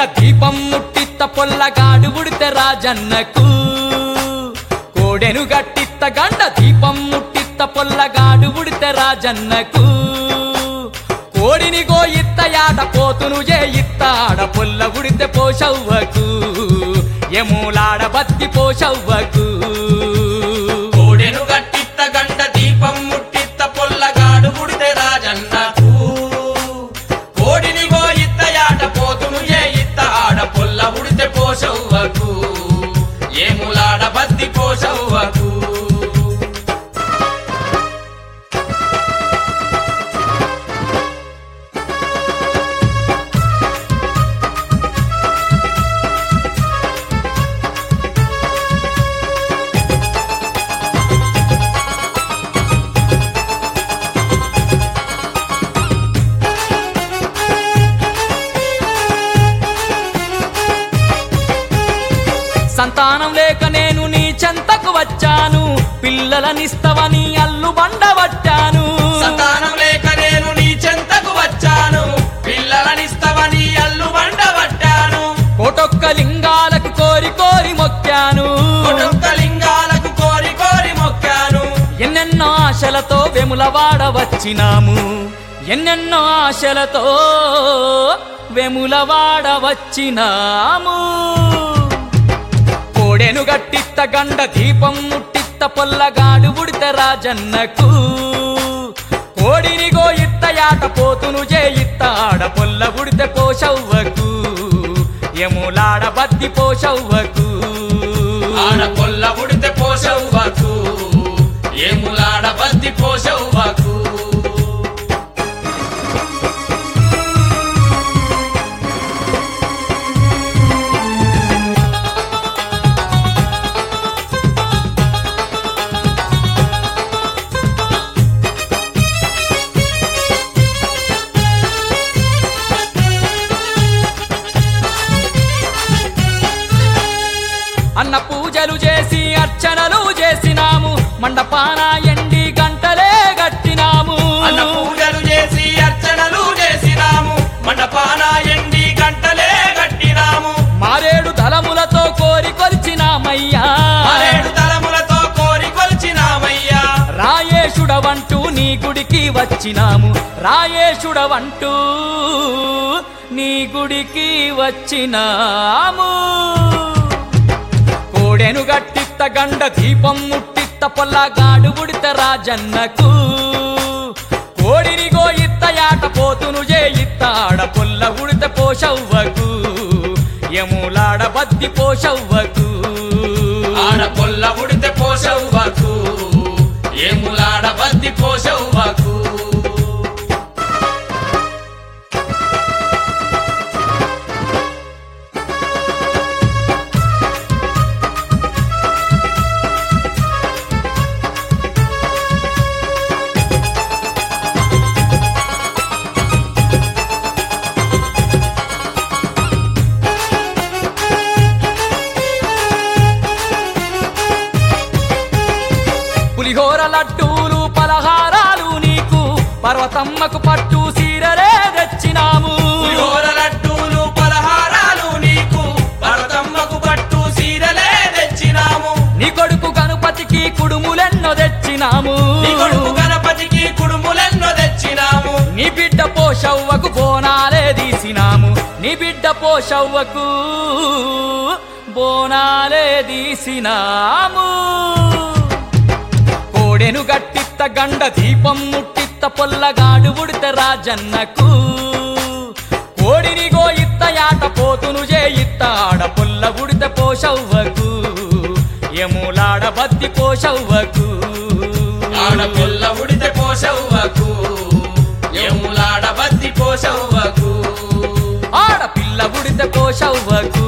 దీపం ముట్టిత్త పొల్లగాడు ఉడితే రాజన్నకు కోడెను గట్టిత్త గండ దీపం ముట్టిత్త పొల్లగాడు ఉడితే రాజన్నకు కోడిని గోయిత్త యాట పోతును చేయిత్త ఆడ పొల్ల ఉడితే పోషవ్వకు ఎమూలాడ బత్తి పోషవ్వకు కోడెను గట్టిత్త గంట దీపం ముట్టిత్త పొల్లగాడు పుడితే రాజన్నకు కోడిని గోయిత్త యాట పోతును ఏ ఇత్త ఆడ పొల్ల ఉడితే పోషవ్వకు ఏములాడ బద్ది పోషవ్వకు సంతానం లేక నేను నీ చెంతకు వచ్చాను పిల్లలనిస్తవని అల్లు బండబట్టాను సంతానం లేక నేను నీ చెంతకు వచ్చాను పిల్లలనిస్తవని అల్లు బండబట్టాను కోటొక్క లింగాలకు కోరి కోరి మొక్కాను కొడుక్క లింగాలకు కోరి కోరి మొక్కాను ఎన్నెన్నో ఆశలతో వెములవాడ వచ్చినాము ఎన్నెన్నో ఆశలతో వెములవాడ వచ్చినాము కోడెను గట్టిత్త గండ దీపం ముట్టిత్త పొల్లగాడు ఉడిత రాజన్నకు కోడిని గోయిత్త యాట పోతును చేయిత్త ఆడ పొల్ల ఉడిత పోషవ్వకు ఎములాడ బద్ది పోషవ్వకు ఆడ పొల్ల ఉడితే పోషవ్వకు ఏములాడ బద్ది పోషవ్వకు అన్న పూజలు చేసి అర్చనలు చేసినాము మండపాన ఎండి గంటలే గట్టినాము అన్న పూజలు చేసి అర్చనలు చేసినాము మండపాన ఎండి గంటలే కట్టినాము మారేడు తలములతో కోరి కొలిచినామయ్యా మరేడు తలములతో కోరి కొలిచినామయ్యా రాయేశుడవంటూ నీ గుడికి వచ్చినాము రాయేశుడవంటూ నీ గుడికి వచ్చినాము కోడెను గట్టిత్త గండ దీపం ముట్టిత్త పొల్లగాడు ఉడిత రాజన్నకు కోడిని గోయిత్త యాట పోతును చేయిత్త ఆడ పొల్ల ఉడిత పోషవ్వకు ఎములాడ బద్ది పోషవ్వకు ఆడ పొల్ల ఉడితే పోషవ్వకు ఏములాడ బద్ది పోషవ్వకు పులిహోర లడ్డూలు పలహారాలు నీకు పర్వతమ్మకు పట్టు సీరలే తెచ్చినాము పులిహోర లడ్డూలు పలహారాలు నీకు భరతమ్మకు పట్టు సీరలే తెచ్చినాము నీ కొడుకు గణపతికి కుడుములెన్నో తెచ్చినాము నీ కొడుకు గణపతికి కుడుములెన్నో తెచ్చినాము నీ బిడ్డ పోషవ్వకు బోనాలే తీసినాము నీ బిడ్డ పోషవ్వకు బోనాలే తీసినాము కోడెను గట్టిత్త గండ దీపం ముట్టిత్త పొల్లగాడు ఉడిత రాజన్నకు కోడిని గోయిత్త యాట పోతును చేయిత్త ఆడ పొల్ల ఉడిత పోషవ్వకు ఎములాడ బద్ది పోషవ్వకు ఆడ పొల్ల ఉడితే పోషవ్వకు ఎములాడ బద్ది పోషవ్వకు ఆడపిల్ల ఉడిత పోషవ్వకు